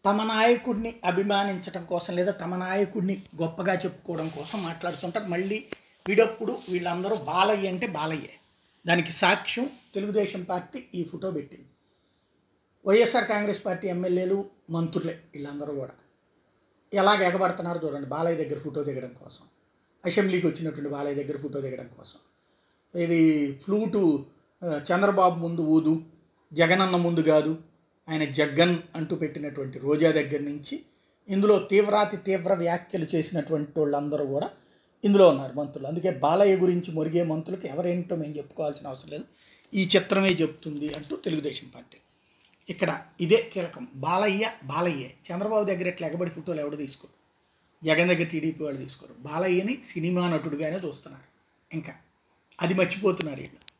తమ నాయకుడిని అభిమానించడం కోసం లేదా తమ నాయకుడిని గొప్పగా చెప్పుకోవడం కోసం మాట్లాడుతుంటారు మళ్ళీ వీడప్పుడు వీళ్ళందరూ బాలయ్య అంటే బాలయ్యే దానికి సాక్ష్యం తెలుగుదేశం పార్టీ ఈ ఫోటో పెట్టింది వైఎస్ఆర్ కాంగ్రెస్ పార్టీ ఎమ్మెల్యేలు మంత్రులే వీళ్ళందరూ కూడా ఎలాగ ఎగబడుతున్నారు చూడండి బాలయ్య దగ్గర ఫోటో దిగడం కోసం అసెంబ్లీకి వచ్చినటువంటి బాలయ్య దగ్గర ఫోటో దిగడం కోసం ఇది ఫ్లూటు ఆ, చంద్రబాబు ముందు ఊదు జగనన్న ముందు కాదు ఆయన జగ్గన్ అంటూ పెట్టినటువంటి రోజా దగ్గర నుంచి ఇందులో తీవ్రాతి తీవ్ర వ్యాఖ్యలు చేసినటువంటి వాళ్ళందరూ కూడా ఇందులో ఉన్నారు మంత్రులు అందుకే బాలయ్య గురించి మొరిగే మంత్రులకు ఎవరేంటో మేము చెప్పుకోవాల్సిన అవసరం లేదు ఈ చిత్రమే చెప్తుంది అంటూ తెలుగుదేశం పార్టీ ఇక్కడ ఇదే కీలకం బాలయ్య బాలయ్యే చంద్రబాబు దగ్గర ఎట్లా ఎగబడి ఫోటోలు ఎవడు తీసుకోరు జగన్ దగ్గర టీడీపీ వాళ్ళు తీసుకోరు బాలయ్యని సినిమా నటుడుగానే చూస్తున్నారు ఇంకా అది మర్చిపోతున్నారు వీళ్ళు